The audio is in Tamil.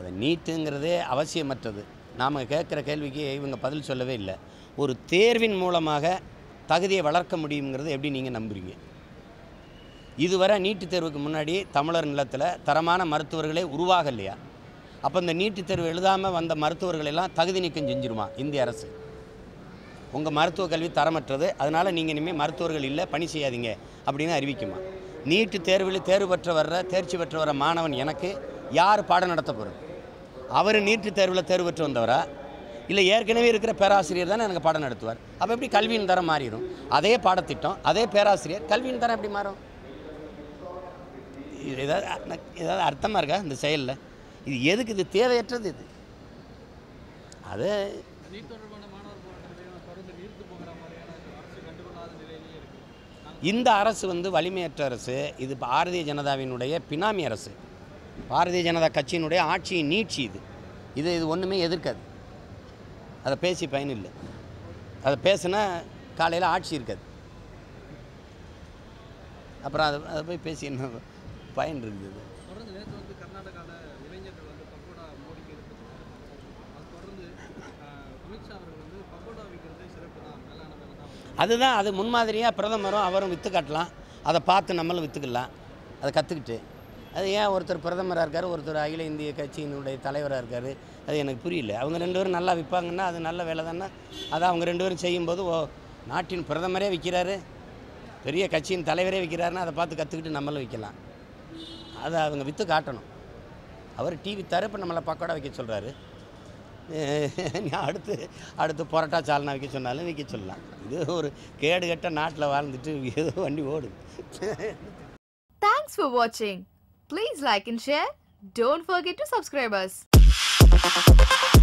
அது நீட்டுங்கிறதே அவசியமற்றது நாம் கேட்குற கேள்விக்கு இவங்க பதில் சொல்லவே இல்லை ஒரு தேர்வின் மூலமாக தகுதியை வளர்க்க முடியுங்கிறது எப்படி நீங்கள் நம்புறீங்க இதுவரை நீட்டுத் தேர்வுக்கு முன்னாடி தமிழர் நிலத்தில் தரமான மருத்துவர்களே உருவாகலையா அப்போ இந்த நீட்டுத் தேர்வு எழுதாமல் வந்த மருத்துவர்கள் எல்லாம் தகுதி நீக்கம் செஞ்சிருமா இந்திய அரசு உங்கள் மருத்துவ கல்வி தரமற்றது அதனால் நீங்கள் இனிமேல் மருத்துவர்கள் இல்லை பணி செய்யாதீங்க அப்படின்னு அறிவிக்குமா நீட்டு தேர்வில் தேர்வு பெற்று வர்ற தேர்ச்சி பெற்று வர மாணவன் எனக்கு யார் பாடம் நடத்த போகிறது அவர் நீட்டு தேர்வில் தேர்வு பெற்று வந்தவரா இல்லை ஏற்கனவே இருக்கிற பேராசிரியர் தானே எனக்கு பாடம் நடத்துவார் அப்போ எப்படி கல்வியின் தரம் மாறிடும் அதே பாடத்திட்டம் அதே பேராசிரியர் கல்வியின் தரம் எப்படி மாறும் இது ஏதாவது அ- ஏதாவது அர்த்தமாக இருக்கா இந்த செயலில் இது எதுக்கு இது தேவையற்றது இது அது நீட் தொடர்பான மாணவர் போராட்டங்களையும் தொடர்ந்து நீர்த்து போகிற மாதிரியான அரசு கண்டுகொள்ளாத நிலையிலேயே இருக்கு இந்த அரசு வந்து வலிமையற்ற அரசு இது பாரதிய ஜனதாவினுடைய பினாமி அரசு பாரதிய ஜனதா கட்சியினுடைய ஆட்சியின் நீட்சி இது இது இது ஒன்றுமே எதிர்க்காது அதை பேசி பயன் இல்லை அதை பேசுனா காலையில் ஆட்சி இருக்காது அப்புறம் அதை அதை போய் பேசி என்ன பயன் இருக்குது தொடர்ந்து நேற்று வந்து கர்நாடகாவில் இளைஞர்கள் வந்து பக்கோடா மோடிக்கு எடுத்துட்டு அது தொடர்ந்து ஆஹ், அமித்ஷா அவர்கள் வந்து பக்கோடா விற்கிறது சிறப்பு தான் மேலான வேலை தான் அதுதான் அது முன்மாதிரியாக பிரதமரும் அவரும் விற்று காட்டலாம் அதை பார்த்து நம்மளும் விற்றுக்கலாம் அதை கற்றுக்கிட்டு அது ஏன் ஒருத்தர் பிரதமராக இருக்கார் ஒருத்தர் அகில இந்திய கட்சியினுடைய தலைவராக இருக்கார் அது எனக்கு புரியல அவங்க ரெண்டு பேரும் நல்லா விற்பாங்கன்னா அது நல்ல வேலை தானே அதை அவங்க ரெண்டு பேரும் செய்யும்போது ஓ நாட்டின் பிரதமரே விற்கிறாரு பெரிய கட்சியின் தலைவரே விற்கிறாருன்னா அதை பார்த்து கற்றுக்கிட்டு நம்மளும் விற்கலாம் அதை அவங்க விற்று காட்டணும் அவர் டீ வித்தாரு இப்போ நம்மளை பக்கோடா வைக்க சொல்கிறாரு அடுத்து அடுத்து பரோட்டா சால்னா வைக்க சொன்னாலும் வைக்க சொல்லலாம் இது ஒரு கேடு கெட்ட நாட்டில் வாழ்ந்துட்டு ஏதோ வண்டி ஓடுது Thanks for watching. Please like and share. Don't forget to subscribe us.